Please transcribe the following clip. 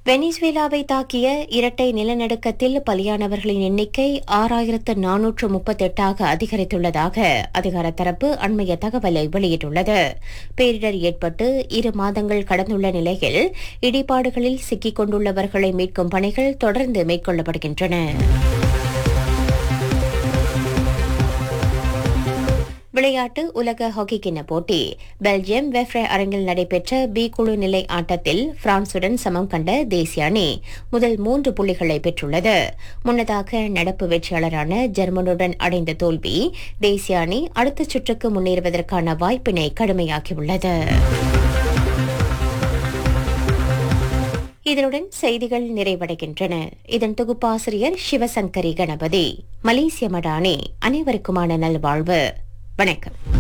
வெனிசுவேலாவை தாக்கிய இரட்டை நிலநடுக்கத்தில் பலியானவர்களின் எண்ணிக்கை ஆறாயிரத்து நானூற்று முப்பத்தெட்டாக அதிகரித்துள்ளதாக அதிகார தரப்பு அண்மைய தகவலை வெளியிட்டுள்ளது பேரிடர் ஏற்பட்டு இரு மாதங்கள் கடந்துள்ள நிலையில் இடிபாடுகளில் சிக்கிக் கொண்டுள்ளவர்களை மீட்கும் பணிகள் தொடர்ந்து மேற்கொள்ளப்படுகின்றன விளையாட்டு உலக ஹாக்கி கிண்ண போட்டி பெல்ஜியம் வெஃப்ரே அரங்கில் நடைபெற்ற பி குழு நிலை ஆட்டத்தில் பிரான்சுடன் சமம் கண்ட தேசிய அணி முதல் மூன்று புள்ளிகளை பெற்றுள்ளது முன்னதாக நடப்பு வெற்றியாளரான ஜெர்மனுடன் அடைந்த தோல்வி தேசிய அணி அடுத்த சுற்றுக்கு முன்னேறுவதற்கான வாய்ப்பினை கடுமையாக்கியுள்ளது இதனுடன் செய்திகள் நிறைவடைகின்றன இதன் தொகுப்பாசிரியர் சிவசங்கரி கணபதி மலேசிய மடானி அனைவருக்குமான நல்வாழ்வு வணக்கம்